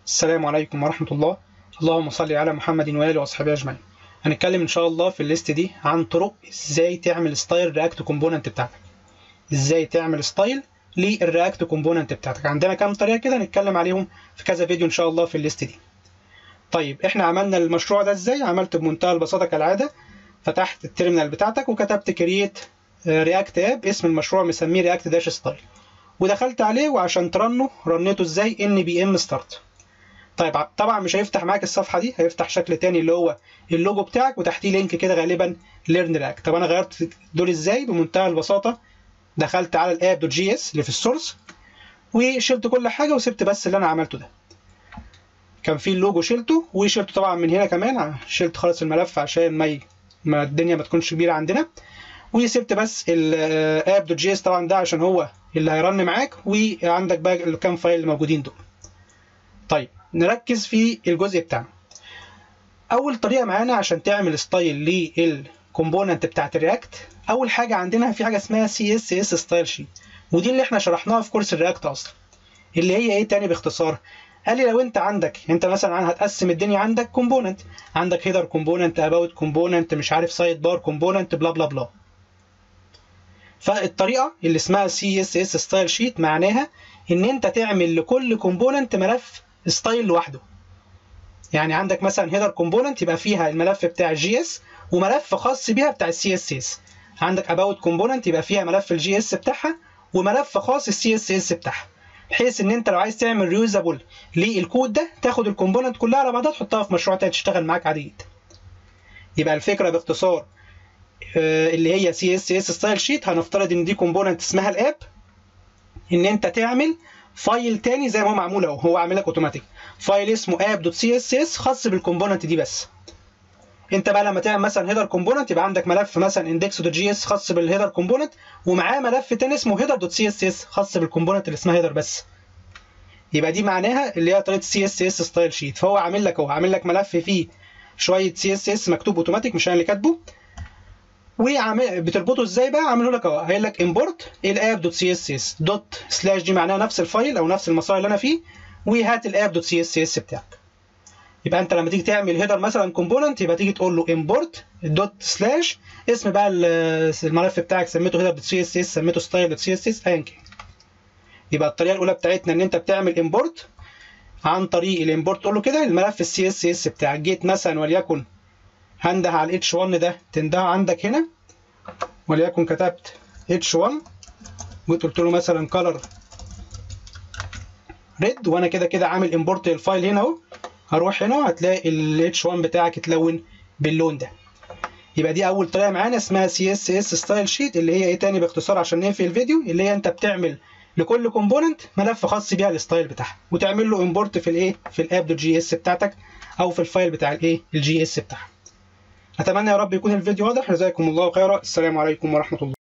السلام عليكم ورحمة الله اللهم صل على محمد وآله وأصحابه أجمعين هنتكلم إن شاء الله في الليست دي عن طرق إزاي تعمل ستايل رياكت كومبوننت بتاعتك إزاي تعمل ستايل للرياكت كومبوننت بتاعتك عندنا كام طريقة كده نتكلم عليهم في كذا فيديو إن شاء الله في الليست دي طيب إحنا عملنا المشروع ده إزاي عملت بمنتهى البساطة كالعادة فتحت التيرمينال بتاعتك وكتبت كرييت رياكت اب اسم المشروع مسميه رياكت داش ستايل ودخلت عليه وعشان ترنه رنيته ازاي ان بي ام ستارت طيب طبعا مش هيفتح معاك الصفحه دي هيفتح شكل تاني اللي هو اللوجو بتاعك وتحتيه لينك كده غالبا ليرن رياكت طب انا غيرت دول ازاي بمنتهى البساطه دخلت على الاب دوت جي اس اللي في السورس وشلت كل حاجه وسبت بس اللي انا عملته ده كان في اللوجو شلته وشلته طبعا من هنا كمان شلت خالص الملف عشان ما ي... ما الدنيا ما تكونش كبيره عندنا وسبت بس الاب دوت جي اس طبعا ده عشان هو اللي هيرن معاك وعندك بقى الكام فايل اللي موجودين دول طيب نركز في الجزء بتاعنا اول طريقه معانا عشان تعمل ستايل للكومبوننت بتاعت الرياكت اول حاجه عندنا في حاجه اسمها سي اس اس ستايل شيت ودي اللي احنا شرحناها في كورس الرياكت اصلا اللي هي ايه تاني باختصار قال لي لو انت عندك انت مثلا هتقسم الدنيا عندك كومبوننت عندك هيدر كومبوننت اباوت كومبوننت مش عارف سايد بار كومبوننت بلا بلا بلا فالطريقه اللي اسمها سي اس اس ستايل شيت معناها ان انت تعمل لكل كومبوننت ملف ستايل لوحده يعني عندك مثلا هيدر كومبوننت يبقى فيها الملف بتاع الجي اس وملف خاص بيها بتاع السي اس اس عندك اباوت كومبوننت يبقى فيها ملف الجي اس بتاعها وملف خاص السي اس اس بتاعها بحيث ان انت لو عايز تعمل ريوزابل للكود ده تاخد الكومبوننت كلها على بعضها تحطها في مشروع تاني تشتغل معاك عادي جدا يبقى الفكره باختصار اللي هي سي اس اس ستايل شيت هنفترض ان دي كومبوننت اسمها الاب ان انت تعمل فايل تاني زي ما هو معمول اهو هو عامل لك اوتوماتيك فايل اسمه اب دوت سي اس اس خاص بالكومبوننت دي بس انت بقى لما تعمل مثلا هيدر كومبوننت يبقى عندك ملف مثلا اندكس دوت جي اس خاص بالهيدر كومبوننت ومعاه ملف تاني اسمه هيدر دوت سي اس اس خاص بالكومبوننت اللي اسمها هيدر بس يبقى دي معناها اللي هي طريقه سي اس اس ستايل شيت فهو عامل لك اهو عامل لك ملف فيه شويه سي اس اس مكتوب اوتوماتيك مش انا اللي كاتبه وعامل بتربطه ازاي بقى عامله لك اهو قايل لك امبورت الاب دوت سي اس اس دوت سلاش دي معناها نفس الفايل او نفس المسار اللي انا فيه وهات الاب دوت سي اس اس بتاعك يبقى انت لما تيجي تعمل هيدر مثلا كومبوننت يبقى تيجي تقول له امبورت دوت سلاش اسم بقى الملف بتاعك سميته هيدر دوت سي اس اس سميته ستايل دوت سي اس اس ايا كان يبقى الطريقه الاولى بتاعتنا ان انت بتعمل امبورت عن طريق الامبورت تقول له كده الملف السي اس اس بتاعك جيت مثلا وليكن هنده على الاتش 1 ده تنده عندك هنا وليكن كتبت اتش 1 وقلت قلت له مثلا color ريد وانا كده كده عامل امبورت للفايل هنا اهو هروح هنا هتلاقي الاتش 1 بتاعك اتلون باللون ده يبقى دي اول طريقه معانا اسمها سي اس اس ستايل شيت اللي هي ايه تاني باختصار عشان نقفل الفيديو اللي هي انت بتعمل لكل كومبوننت ملف خاص بيها الستايل بتاعها وتعمل له امبورت في الايه في الاب دوت جي اس بتاعتك او في الفايل بتاع الايه الجي اس بتاعها اتمنى يا رب يكون الفيديو واضح جزاكم الله خيرا السلام عليكم ورحمه الله